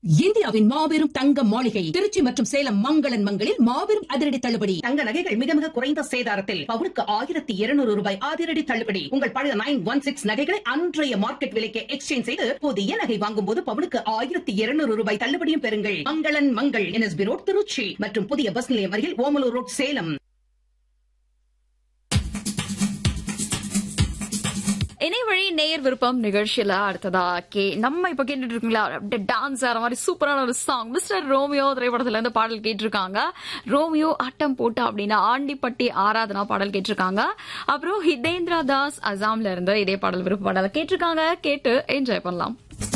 இந்தியாவின் மாபெரும் தங்க மாளிகை திருச்சி மற்றும் சேலம் மங்களன் மங்களில் மாபெரும் அதிரடி தள்ளுபடி தங்க நகைகள் மிக மிக குறைந்த சேதாரத்தில் பவுனுக்கு ஆயிரத்தி இருநூறு ரூபாய் அதிரடி தள்ளுபடி உங்கள் பழைய நைன் ஒன் சிக்ஸ் நகைகளை அன்றைய மார்க்கெட் விலைக்கு எக்ஸ்சேஞ்ச் செய்து புதிய நகை வாங்கும் போது பவுனுக்கு ஆயிரத்தி இருநூறு ரூபாய் தள்ளுபடியும் பெறுங்கள் மங்களன் மங்கள் என்எஸ்பி ரோட் திருச்சி மற்றும் புதிய பஸ் நிலையம் அருகில் ஓமலூர் ரோட் சேலம் இணையவழி நேயர் விருப்பம் நிகழ்ச்சியில அடுத்ததா கே நம்ம இப்ப கேட்டுட்டு இருக்கீங்களா அப்படியே டான்ஸ் ஆற மாதிரி சூப்பரான ஒரு சாங் மிஸ்டர் ரோமியோ திரைப்படத்துல இருந்து பாடல் கேட்டிருக்காங்க ரோமியோ ஆட்டம் போட்டா அப்படின்னா ஆண்டிப்பட்டி ஆராதனா பாடல் கேட்டிருக்காங்க அப்புறம் ஹிதேந்திரா தாஸ் அசாம்ல இருந்து இதே பாடல் விருப்ப பாடல் கேட்டிருக்காங்க கேட்டு என்ஜாய் பண்ணலாம்